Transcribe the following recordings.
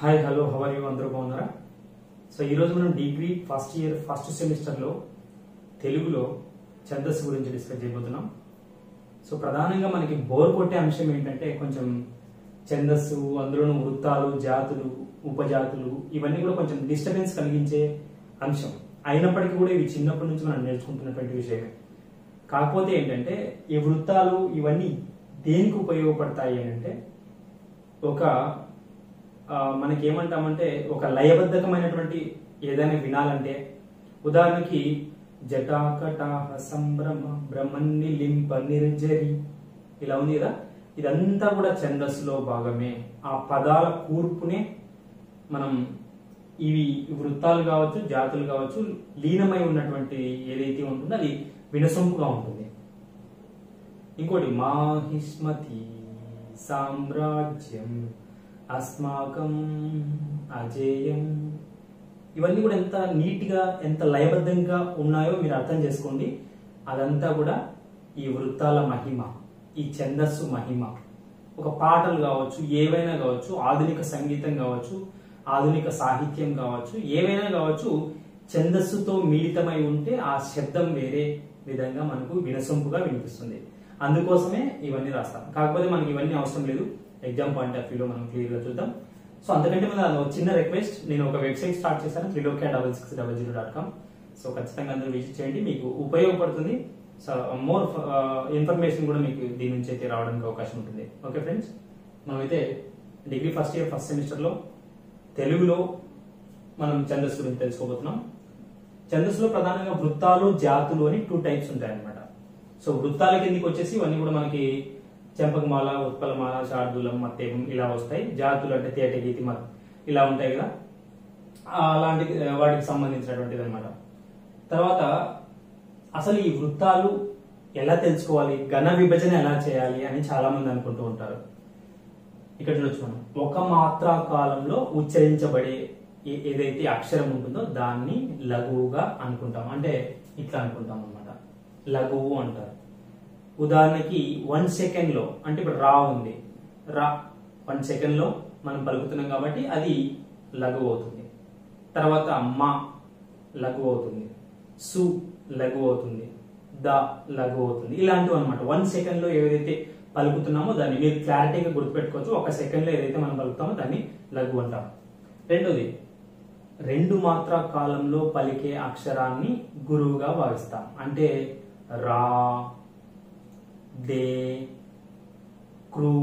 hi hello how are you అందరూ బాగున్నారా so ఈరోజు మనం డిగ్రీ ఫస్ట్ ఇయర్ ఫస్ట్ సెమిస్టర్లో తెలుగులో ఛందస్సు గురించి డిస్కస్ చేయబోతున్నాం సో ప్రధానంగా మనకి బోర్ కొట్టే అంశం ఏంటంటే కొంచెం ఛందస్సు అందులోనూ వృత్తాలు జాతులు ఉపజాతులు ఇవన్నీ కూడా కొంచెం డిస్టర్బెన్స్ కలిగించే అంశం అయినప్పటికీ కూడా ఇవి చిన్నప్పటి నుంచి మనం నేర్చుకుంటున్నటువంటి విషయమే కాకపోతే ఏంటంటే ఈ వృత్తాలు ఇవన్నీ దేనికి ఉపయోగపడతాయి అని అంటే ఒక ఆ, మనకి ఏమంటామంటే ఒక లయబద్ధకమైనటువంటి ఏదైనా వినాలంటే ఉదాహరణకి జటాకటాహ సంభ్రమ బ్రహ్మన్ని లింప నిర్జరి ఇలా ఉంది కదా ఇదంతా కూడా ఛందస్సులో భాగమే ఆ పదాల కూర్పునే మనం ఇవి వృత్తాలు కావచ్చు జాతులు కావచ్చు లీనమై ఉన్నటువంటి ఏదైతే ఉంటుందో అది వినసొంపుగా ఉంటుంది ఇంకోటి మాహిష్మతి సామ్రాజ్యం అస్మాకం అజేయం ఇవన్నీ కూడా ఎంత నీట్ గా ఎంత లయబద్ధంగా ఉన్నాయో మీరు అర్థం చేసుకోండి అదంతా కూడా ఈ వృత్తాల మహిమ ఈ ఛందస్సు మహిమ ఒక పాటలు కావచ్చు ఏవైనా కావచ్చు ఆధునిక సంగీతం కావచ్చు ఆధునిక సాహిత్యం కావచ్చు ఏవైనా కావచ్చు ఛందస్సుతో మిళితమై ఉంటే ఆ శబ్దం వేరే విధంగా మనకు వినసొంపుగా వినిపిస్తుంది అందుకోసమే ఇవన్నీ రాస్తాం కాకపోతే మనకి ఇవన్నీ అవసరం లేదు ఎగ్జామ్ పాయింట్ ఆఫ్ వ్యూలో మనం క్లియర్ గా చూద్దాం సో అంతకంటే ముందు అది ఒక చిన్న రిక్వెస్ట్ నేను ఒక వెబ్సైట్ స్టార్ట్ చేశాను Trilokya double six double zero dot com so ఖచ్చితంగా అందరూ విజిట్ చేయండి మీకు ఉపయోగపడుతుంది సో మోర్ ఇన్ఫర్మేషన్ కూడా మీకు దీని నుంచి అయితే రావడానికి అవకాశం ఉంటుంది ఓకే ఫ్రెండ్స్ మనమైతే డిగ్రీ ఫస్ట్ ఇయర్ ఫస్ట్ సెమిస్టర్లో తెలుగులో మనం ఛందస్సు గురించి తెలుసుకోబోతున్నాం ఛందస్సులో ప్రధానంగా వృత్తాలు జాతులు అని టూ టైప్స్ ఉంటాయి అన్నమాట సో వృత్తాల కిందకి వచ్చేసి ఇవన్నీ కూడా మనకి చెంపకమాల ఉత్పలమాల శార్దూలం మత్తేయం ఇలా వస్తాయి జాతులు అంటే తేట గీతి మత్ ఇలా ఉంటాయి కదా ఆ, అలాంటి ఆ, వాటికి సంబంధించినటువంటిది అనమాట తర్వాత అసలు ఈ వృత్తాలు ఎలా తెలుసుకోవాలి ఘన విభజన ఎలా చేయాలి అని చాలా మంది అనుకుంటూ ఉంటారు ఇక్కడ చూడొచ్చు మనం ఒక మాత్రా కాలంలో ఉచ్చరించబడే ఏ- ఏదైతే అక్షరం ఉంటుందో దాన్ని లఘువుగా అనుకుంటాం అంటే ఇట్లా అనుకుంటాం అన్నమాట లఘువు అంటారు ఉదాహరణకి వన్ సెకండ్ లో అంటే ఇప్పుడు రా ఉంది రా వన్ సెకండ్ లో మనం పలుకుతున్నాం కాబట్టి అది లఘువు అవుతుంది తర్వాత మా లఘువు అవుతుంది సు లఘువు అవుతుంది ద లఘువు అవుతుంది ఇలాంటివి అనమాట వన్ సెకండ్ లో ఏదైతే పలుకుతున్నామో దాన్ని మీరు క్లారిటీగా గుర్తుపెట్టుకోవచ్చు ఒక సెకండ్ లో ఏదైతే మనం పలుకుతామో దాన్ని లఘు అంటాం రెండోది రెండు మాత్రా కాలంలో పలికే అక్షరాన్ని గురువుగా భావిస్తాం అంటే రా దే క్రూ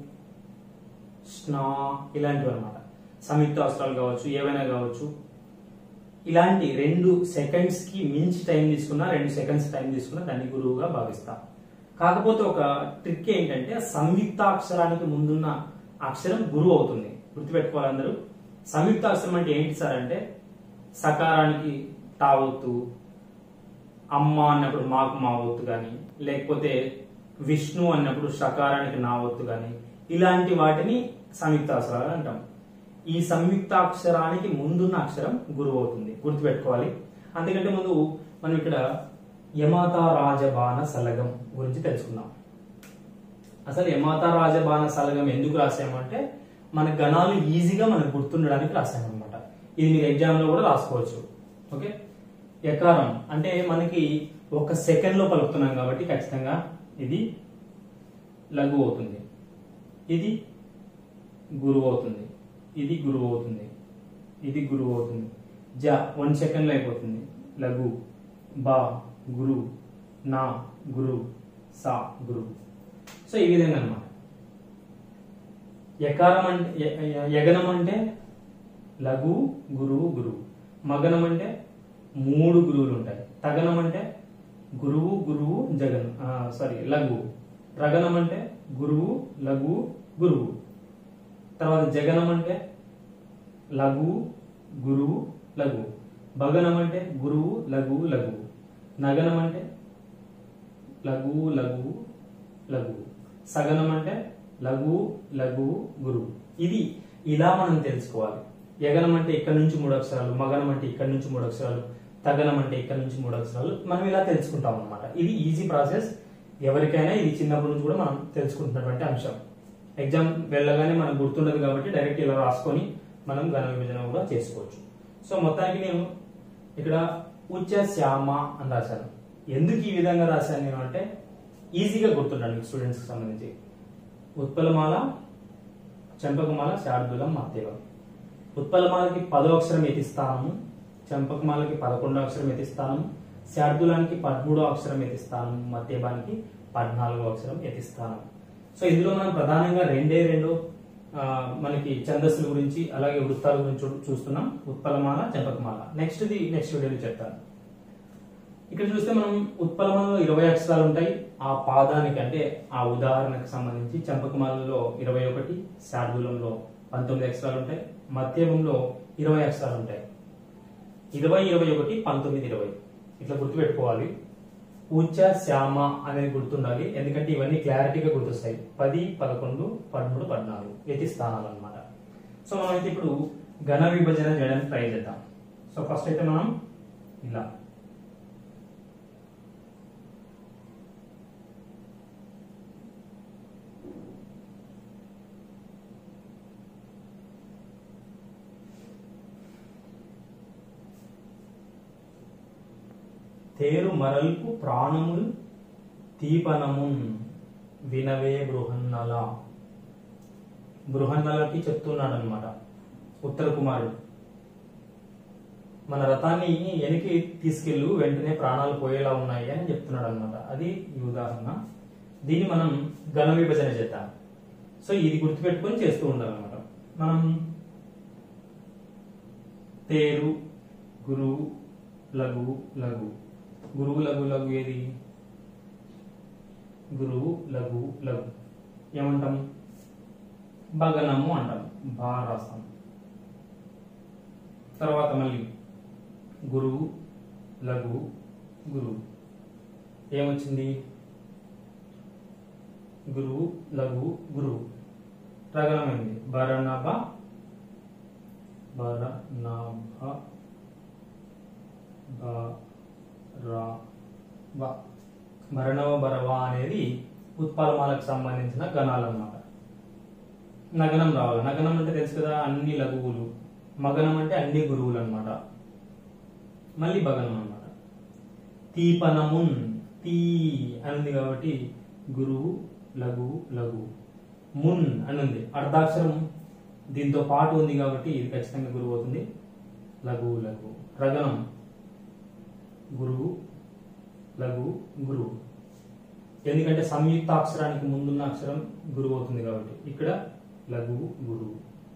స్నా ఇలాంటివి అనమాట సంయుక్త అవసరాలు కావచ్చు ఏవైనా కావచ్చు ఇలాంటి రెండు సెకండ్స్ కి మించి టైం తీసుకున్నా రెండు సెకండ్స్ టైం తీసుకున్నా దాన్ని గురువుగా భావిస్తాం కాకపోతే ఒక ట్రిక్ ఏంటంటే సంయుక్తాక్షరానికి ముందున్న అక్షరం గురువు అవుతుంది గుర్తుపెట్టుకోవాలి అందరూ సంయుక్తాక్షరం అంటే ఏంటి సార్ అంటే సకారానికి తావొత్తు అమ్మ అన్నప్పుడు మాకు మా ఒత్తు కానీ లేకపోతే విష్ణు అన్నప్పుడు షకారానికి నా ఒత్తు కానీ ఇలాంటి వాటిని సంయుక్తాక్షరాలు అంటాం ఈ సంయుక్తాక్షరానికి ముందున్న అక్షరం గురువు అవుతుంది గుర్తుపెట్టుకోవాలి అంతకంటే ముందు మనం ఇక్కడ యమాత రాజబాణ సలగం గురించి తెలుసుకుందాం అసలు యమాత రాజబాణ సలగం ఎందుకు రాసామంటే మన గణాలు ఈజీగా మనకు గుర్తుండడానికి రాసామన్నమాట ఇది మీరు ఎగ్జామ్ లో కూడా రాసుకోవచ్చు ఓకే ఎకారం అంటే మనకి ఒక సెకండ్ లో పలుకుతున్నాం కాబట్టి ఖచ్చితంగా ఇది లఘు అవుతుంది ఇది గురువు అవుతుంది ఇది గురువు అవుతుంది ఇది గురువు అవుతుంది జ వన్ సెకండ్ లో అయిపోతుంది లఘు బా గురు నా గురు సా గురు సో ఈ విధంగా అన్నమాట యకారం అంటే య- య- యగనం అంటే లఘు గురువు గురువు మగనం అంటే మూడు గురువులు ఉంటాయి తగనం అంటే గురువు గురువు జగన్ సారీ లఘు రగనం అంటే గురువు లఘు గురువు తర్వాత జగనం అంటే లఘు గురువు లఘు భగనం అంటే గురువు లఘు లఘు నగనం అంటే లఘు లఘు లఘు సగనం అంటే లఘు లఘు గురువు ఇది ఇలా మనం తెలుసుకోవాలి యగనం అంటే ఇక్కడ నుంచి మూడు అక్షరాలు మగనం అంటే ఇక్కడ నుంచి మూడు అక్షరాలు తగనం అంటే ఇక్కడ నుంచి మూడు అక్షరాలు మనం ఇలా తెలుసుకుంటాం అనమాట ఇది ఈజీ ప్రాసెస్ ఎవరికైనా ఇది చిన్నప్పటి నుంచి కూడా మనం తెలుసుకుంటున్నటువంటి అంశం ఎగ్జామ్ వెళ్ళగానే మనకు గుర్తుండదు కాబట్టి డైరెక్ట్ ఇలా రాసుకొని మనం ఘన విభజన కూడా చేసుకోవచ్చు సో మొత్తానికి నేను ఇక్కడ ఉచ్చ శ్యామ అని రాశాను ఎందుకు ఈ విధంగా రాశాను నేను అంటే ఈజీగా గుర్తుండండి స్టూడెంట్స్కి సంబంధించి ఉత్పలమాల చంపకమాల శార్దులం మత్తేవం ఉత్పలమాలకి పదో అక్షరం ఎతిస్తానము చంపకమాలకి పదకొండో అక్షరం ఎతిస్తానము శార్దులానికి పదమూడో అక్షరం ఎతిస్తానము మత్తేబానికి పద్నాలుగో అక్షరం ఎతిస్తానము సో ఇందులో మనం ప్రధానంగా రెండే రెండు ఆ, మనకి ఛందస్సుల గురించి అలాగే వృత్తాల గురించి చూ- చూస్తున్నాం ఉత్పలమాల చంపకమాల నెక్స్ట్ ది నెక్స్ట్ వీడియోలో చెప్తాను ఇక్కడ చూస్తే మనం ఉత్పలమాలలో ఇరవై అక్షరాలు ఉంటాయి ఆ పాదానికి అంటే ఆ ఉదాహరణకు సంబంధించి చంపకమాలలో ఇరవై ఒకటి శార్దూలంలో పంతొమ్మిది అక్షరాలు ఉంటాయి మధ్యమంలో ఇరవై అక్షరాలు ఉంటాయి ఇరవై ఇరవై ఒకటి పంతొమ్మిది ఇరవై ఇట్లా గుర్తుపెట్టుకోవాలి ఉచ్చ శ్యామ అనేది గుర్తుండాలి ఎందుకంటే ఇవన్నీ క్లారిటీగా గుర్తొస్తాయి పది పదకొండు పదమూడు పద్నాలుగు యతి స్థానాలు అనమాట సో మనం అయితే ఇప్పుడు ఘన విభజన చేయడానికి ట్రై చేద్దాం సో ఫస్ట్ అయితే మనం ఇలా తేరు మరల్పు ప్రాణముల్ తీపనమున్ వినవే బృహన్నల బృహన్నలకి చెప్తున్నాడు అనమాట ఉత్తర కుమారుడు మన రథాన్ని వెనక్కి తీసుకెళ్ళు వెంటనే ప్రాణాలు పోయేలా ఉన్నాయి అని చెప్తున్నాడు అనమాట అది ఈ ఉదాహరణ దీన్ని మనం ఘన విభజన చేద్దాం సో ఇది గుర్తుపెట్టుకొని చేస్తూ ఉండాలన్నమాట మనం తేరు గురువు లఘు లఘు గురువు లఘు లఘు ఏది గురువు లఘు లఘు ఏమంటాం భగనము అంటాం బా రాస్తాం తర్వాత మళ్ళీ గురువు లఘు గురువు ఏమొచ్చింది గురువు లఘు గురువు రగనమైంది బరణబ బరణబ బ మరణవ బరవ అనేది ఉత్పలమాలకు సంబంధించిన గణాలు అన్నమాట నగనం రావాలి నగనం అంటే తెలుసు కదా అన్ని లఘువులు మగనం అంటే అన్ని గురువులు అన్నమాట మళ్ళీ భగనం అన్నమాట తీపనమున్ తీ అని ఉంది కాబట్టి గురువు లఘు లఘు మున్ అని ఉంది అర్ధాక్షరం దీంతో పాటు ఉంది కాబట్టి ఇది ఖచ్చితంగా గురువు అవుతుంది లఘు లఘు రగనం గురువు లఘు గురువు ఎందుకంటే సంయుక్త అక్షరానికి ముందున్న అక్షరం గురువు అవుతుంది కాబట్టి ఇక్కడ లఘు గురువు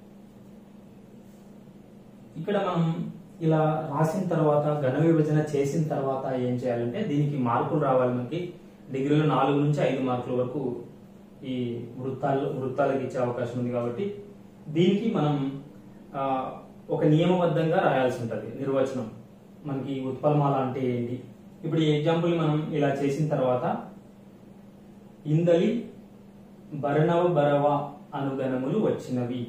ఇక్కడ మనం ఇలా రాసిన తర్వాత ఘన విభజన చేసిన తర్వాత ఏం చేయాలంటే దీనికి మార్కులు రావాలి మనకి డిగ్రీలో నాలుగు నుంచి ఐదు మార్కుల వరకు ఈ వృత్తాలు వృత్తాలకు ఇచ్చే అవకాశం ఉంది కాబట్టి దీనికి మనం ఆ, ఒక నియమబద్ధంగా రాయాల్సి ఉంటుంది నిర్వచనం మనకి ఉత్పలమాల అంటే ఏంటి ఇప్పుడు ఈ ఎగ్జాంపుల్ మనం ఇలా చేసిన తర్వాత ఇందలి భరణవ భరవ అనుగణములు వచ్చినవి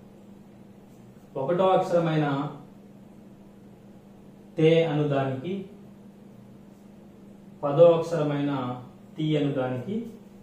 ఒకటో అక్షరమైన తే అనుదానికి పదో అక్షరమైన తి అనుదానికి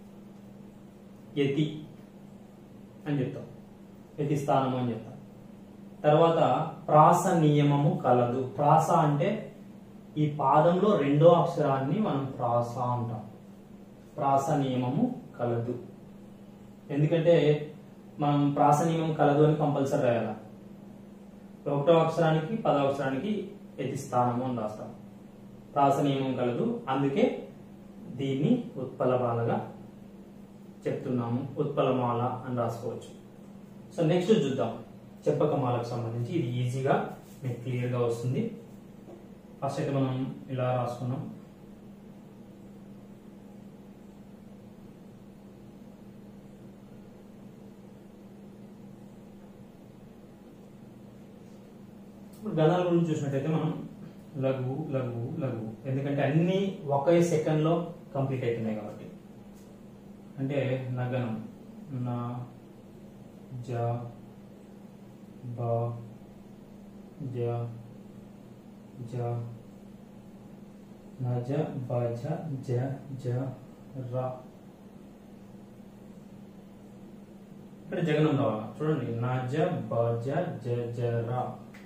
యతి అని చెప్తాం యతి స్థానము అని చెప్తాం తర్వాత ప్రాస నియమము కలదు ప్రాస అంటే ఈ పాదంలో రెండో అక్షరాన్ని మనం ప్రాస అంటాం ప్రాస నియమము కలదు ఎందుకంటే మనం ప్రాస నియమం కలదు అని కంపల్సరీ రాయాలి ఒకటో అక్షరానికి పదో అక్షరానికి యతి స్థానము అని రాస్తాం ప్రాస నియమం కలదు అందుకే దీన్ని ఉత్పలమాలగా చెప్తున్నాము ఉత్పలమాల అని రాసుకోవచ్చు సో నెక్స్ట్ చూద్దాం చెప్పకమాలకు సంబంధించి ఇది ఈజీగా మీకు క్లియర్గా వస్తుంది ఫస్ట్ అయితే మనం ఇలా రాసుకున్నాం ఇప్పుడు గణాల గురించి చూసినట్టయితే మనం లఘు లఘు లఘు ఎందుకంటే అన్ని ఒకే సెకండ్ లో కంప్లీట్ అవుతున్నాయి కాబట్టి అంటే నగనం నా జ బ జ జ నజ బజ జ జ ర ఇక్కడ జగనం రావాలి చూడండి నజ బజ జజర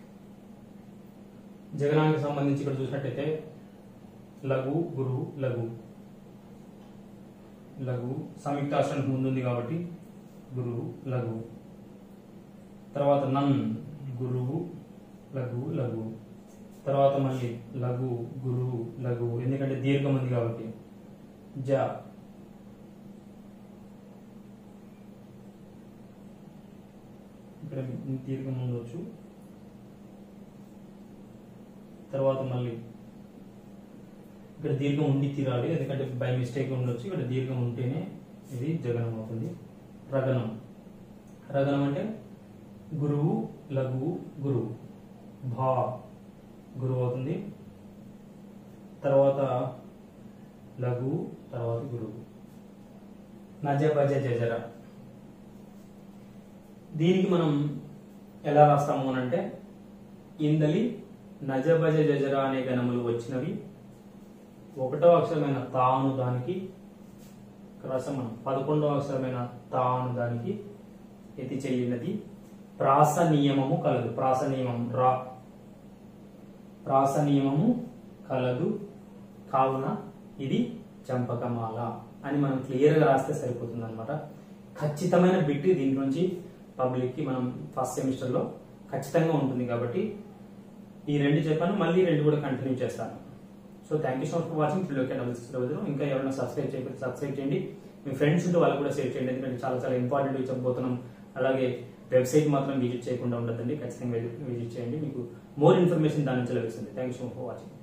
జగనానికి సంబంధించి ఇక్కడ చూసినట్టయితే లఘు గురు లఘు లఘు సంయుక్తాక్షరానికి ముందు ఉంది కాబట్టి గురువు లఘు తర్వాత నన్ గురువు లఘు లఘు తర్వాత మళ్ళీ లఘు గురువు లఘు ఎందుకంటే దీర్ఘం ఉంది కాబట్టి జ ఇక్కడ దీర్ఘం ఉండొచ్చు తర్వాత మళ్ళీ ఇక్కడ దీర్ఘం ఉండి తీరాలి ఎందుకంటే బై మిస్టేక్ ఉండొచ్చు ఇక్కడ దీర్ఘం ఉంటేనే ఇది జగనం అవుతుంది రగనం రగనం అంటే గురువు లఘువు గురువు భా గురువు అవుతుంది తర్వాత లఘువు తర్వాత గురువు నజ భజ జజర దీనికి మనం ఎలా రాస్తాము అని అంటే ఇందలి నజ భజ జజర అనే గణములు వచ్చినవి ఒకటో అక్షరమైన తాను దానికి రాసాం మనం పదకొండవ అక్షరమైన తాను దానికి ఎతి చెయ్యినది ప్రాస నియమము కలదు ప్రాస నియమం రా ప్రాస నియమము కలదు కావున ఇది చంపకమాల అని మనం క్లియర్గా రాస్తే సరిపోతుంది అనమాట ఖచ్చితమైన బిట్ దీని నుంచి పబ్లిక్కి మనం ఫస్ట్ సెమిస్టర్లో ఖచ్చితంగా ఉంటుంది కాబట్టి ఈ రెండు చెప్పాను మళ్ళీ రెండు కూడా కంటిన్యూ చేస్తాను so thank you so much for watching ఫిల్లోకి ఇంకా ఎవరైనా సబ్స్క్రైబ్ చేయకపోతే సబ్స్క్రైబ్ చేయండి మీ ఫ్రెండ్స్ ఉంటే వాళ్ళకు కూడా షేర్ చేయండి ఎందుకంటే చాలా చాలా ఇంపార్టెంట్ చెప్పబోతున్నాం అలాగే వెబ్సైట్ మాత్రం విజిట్ చేయకుండా ఉండదండి ఖచ్చితంగా విజిట్ చేయండి మీకు మోర్ ఇన్ఫర్మేషన్ దాని నుంచి లభిస్తుంది thank you so much for watching